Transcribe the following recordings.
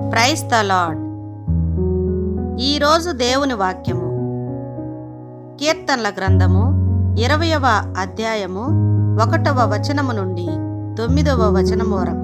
price the lord ఈరోజు దేవుని వాక్యము కీర్తనల గ్రంథము ఇరవయవ అధ్యాయము ఒకటవ వచనము నుండి తొమ్మిదవ వచనము వరకు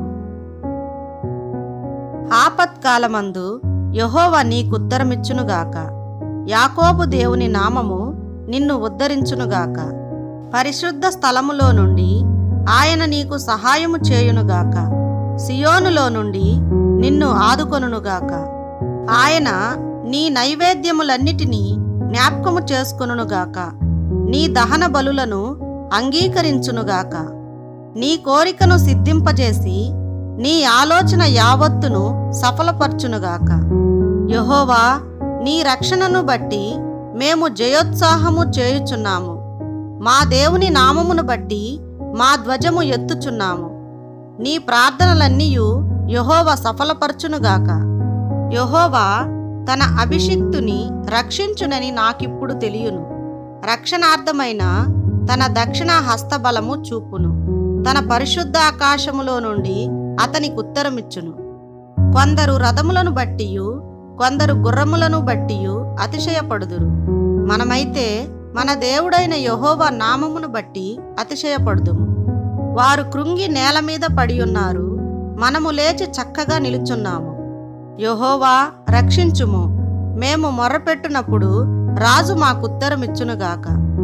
ఆపత్కాలమందు యహోవా నీకుత్తరమిచ్చునుగాక యాకోబు దేవుని నామము నిన్ను ఉద్ధరించునుగాక పరిశుద్ధ స్థలములో నుండి ఆయన నీకు సహాయము చేయునుగాక సియోనులో నుండి నిన్ను ఆదుకొనుగాక ఆయన నీ నైవేద్యములన్నిటినీ జ్ఞాపకము చేసుకొనుగాక నీ దహన బలులను అంగీకరించునుగాక నీ కోరికను సిద్ధింపజేసి నీ ఆలోచన యావత్తును సఫలపరచునుగాక యహోవా నీ రక్షణను బట్టి మేము జయోత్సాహము చేయుచున్నాము మా దేవుని నామమును బట్టి మా ధ్వజము ఎత్తుచున్నాము నీ ప్రార్థనలన్నీయు యహోవా సఫలపరచునుగాక యహోవా తన అభిషిక్తుని రక్షించునని నాకిప్పుడు తెలియను రక్షణార్థమైన తన దక్షిణ హస్తబలము చూపును తన పరిశుద్ధ ఆకాశములో నుండి అతనికి ఉత్తరమిచ్చును కొందరు రథములను బట్టియు కొందరు గుర్రములను బట్టియు అతిశయపడుదురు మనమైతే మన దేవుడైన యహోవా నామమును బట్టి అతిశయపడుదుము వారు కృంగి నేల మీద పడి ఉన్నారు మనము లేచి చక్కగా నిలుచున్నాము యహోవా రక్షించుము మేము మొర్రపెట్టునప్పుడు రాజు మాకుత్తరమిచ్చునుగాక